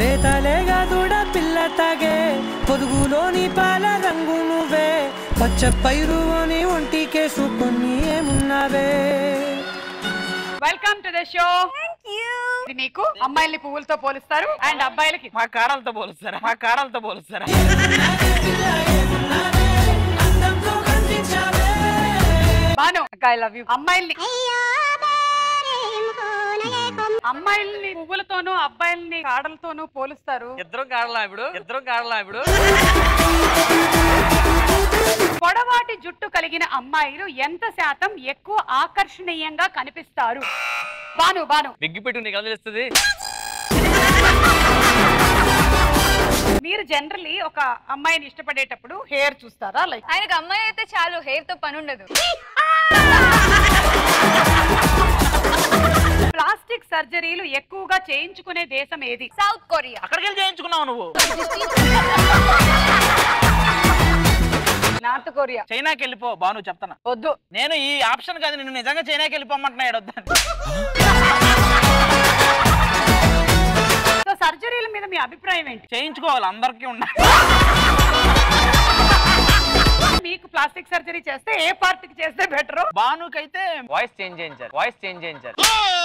లేతలేగా దూడ పిల్ల తాగే పొదుగులోని పాల రంగు నువ్వే పచ్చ పైరుని ఒంటికేసుకొని ఏమున్నావే వెల్కమ్ టు ద షో ఇది నీకు అమ్మాయిల్ని పువ్వులతో పోలుస్తారు అండ్ అబ్బాయిలకి మా కారాలతో పోలుస్తారా మా కారాలతో పోలుస్తారా బాను ఐ లవ్ యూ అమ్మాయిల్ని అమ్మాయిల్ని పువ్వులతోనూ అబ్బాయిల్ని కాడలతోనూ పోలుస్తారు ఇద్దరం కాడలా ఇప్పుడు ఇద్దరం కాడలా ఇప్పుడు పొడవాటి జుట్టు కలిగిన అమ్మాయిలు ఎంత శాతం ఎక్కువ ఆకర్షణీయంగా కనిపిస్తారు బాను బాను బిగ్గి పెట్టు నీకు ఎలా తెలుస్తుంది మీరు జనరలీ ఒక అమ్మాయిని ఇష్టపడేటప్పుడు హెయిర్ చూస్తారా లైక్ ఆయనకు అమ్మాయి అయితే చాలు హెయిర్ తో పని ఉండదు ప్లాస్టిక్ సర్జరీలు ఎక్కువగా చేయించుకునే దేశం ఏది సౌత్ కొరియా అక్కడికి వెళ్ళి చేయించుకున్నావు నువ్వు నార్త్ కొరియా చైనాకి వెళ్ళిపో బాను చెప్తాను వద్దు నేను ఈ ఆప్షన్ కాదు నిన్ను నిజంగా చైనాకి వెళ్ళిపోమంటున్నాడు వద్దని సో సర్జరీల మీద మీ అభిప్రాయం ఏంటి చేయించుకోవాలి అందరికీ ఉండాలి మీకు ప్లాస్టిక్ సర్జరీ చేస్తే ఏ పార్టీకి చేస్తే బెటర్ బానుకైతే వాయిస్ చేంజ్ చేయించారు వాయిస్ చేంజ్ చేయించారు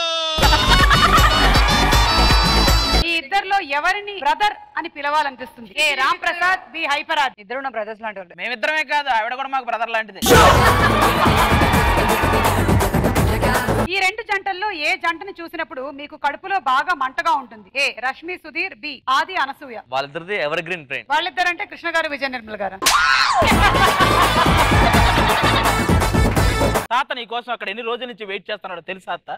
ఈ ఇద్దరిలో ఎవరిని బ్రదర్ అని పిలవాలనిపిస్తుంది ఏ రామ్ ప్రసాద్ బి హైపరాజ్ ఇద్దరు నా బ్రదర్స్ లాంటి వాళ్ళు మేమిద్దరమే కాదు ఆవిడ కూడా మాకు బ్రదర్ లాంటిది ఈ రెండు జంటల్లో ఏ జంటను చూసినప్పుడు మీకు కడుపులో బాగా మంటగా ఉంటుంది ఏ రష్మి సుధీర్ బి ఆది అనసూయ వాళ్ళిద్దరిది ఎవర్ గ్రీన్ ఫ్రెండ్ వాళ్ళిద్దరంటే కృష్ణ గారు విజయ నిర్మల్ గారు తాత నీ కోసం అక్కడ ఎన్ని రోజుల నుంచి వెయిట్ చేస్తున్నాడో తెలుసా అత్త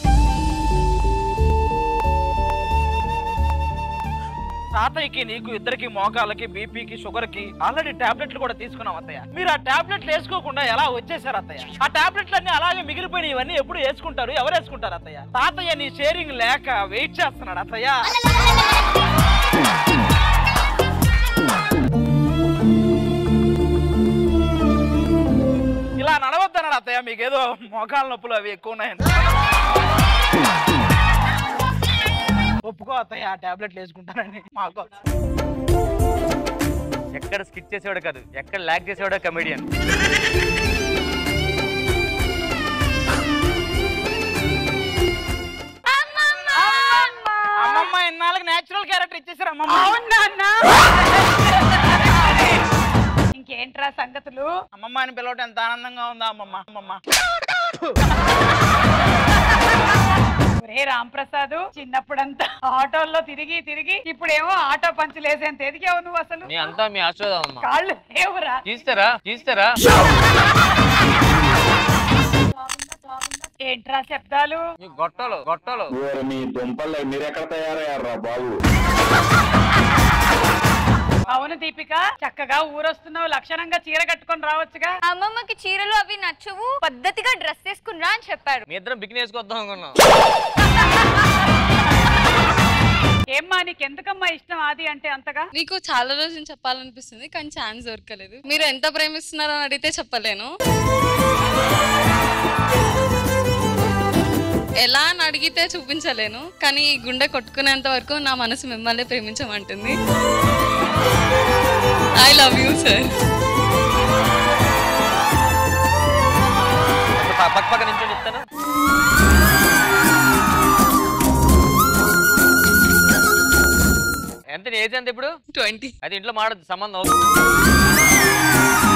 తాతయ్యకి నీకు ఇద్దరికి మోకాలకి బీపీకి షుగర్ కి ఆల్రెడీ టాబ్లెట్లు కూడా తీసుకున్నాం అత్తయ్య మీరు ఆ టాబ్లెట్లు వేసుకోకుండా ఎలా వచ్చేసారు అత్తయ్య ఆ టాబ్లెట్లు అన్ని అలాగే మిగిలిపోయిన ఇవన్నీ ఎప్పుడు వేసుకుంటారు ఎవరు వేసుకుంటారు అత్తయ్య తాతయ్య నీ షేరింగ్ లేక వెయిట్ చేస్తున్నాడు అత్తయ్య ఇలా నడవద్దన్నాడు అత్తయ్య మీకేదో మోకాల నొప్పులు అవి ఎక్కువ ఉన్నాయని ఒప్పుకో అత్తయ్య ఆ టాబ్లెట్లు వేసుకుంటానని మాకు ఎక్కడ స్కిట్ చేసేవాడు కాదు ఎక్కడ లాగ్ చేసేవాడు కమెడియన్ అమ్మమ్మ ఇన్నాళ్ళకి నేచురల్ క్యారెక్టర్ ఇచ్చేసారు అమ్మమ్మ అవునా అన్న? ఇంకేంట్రా సంగతులు అమ్మమ్మ అని పిలవటం ఎంత ఆనందంగా ఉందా అమ్మమ్మ అమ్మమ్మ ఒరే రామ్ ప్రసాద్ చిన్నప్పుడంతా ఆటోల్లో తిరిగి తిరిగి ఇప్పుడేమో ఆటో పంచులు వేసేంత ఎదిగావు నువ్వు అసలు మీ అంతా మీ ఆశీర్వాదం అమ్మా కాళ్ళు లేవురా తీస్తారా తీస్తారా ఏంట్రా శబ్దాలు మీ గొట్టలు గొట్టలు ఓరి మీ దుంపలు మీరెక్కడ తయారయ్యారా బాబు అవును దీపిక చక్కగా ఊరొస్తున్నావు లక్షణంగా చీర కట్టుకొని రావచ్చుగా అమ్మమ్మకి చీరలు అవి నచ్చవు పద్ధతిగా డ్రెస్ వేసుకున్నా అని చెప్పారు మీ ఇద్దరం బికిని వేసుకొద్దాం అనుకున్నాం ఏమ్మా నీకెందుకమ్మా ఇష్టం ఆది అంటే అంతగా మీకు చాలా రోజులు నుంచి చెప్పాలనిపిస్తుంది కానీ ఛాన్స్ దొరకలేదు మీరు ఎంత ప్రేమిస్తున్నారో అని అడిగితే చెప్పలేను ఎలా అని అడిగితే చూపించలేను కానీ ఈ గుండె కొట్టుకునేంత వరకు నా మనసు మిమ్మల్ని ప్రేమించమంటుంది ఐ లవ్ యూ సార్ పక్క పక్క నుంచి చెప్తాను ఎంత నీ ఏజ్ ఎంత ఇప్పుడు ట్వంటీ అది ఇంట్లో మాడదు సంబంధం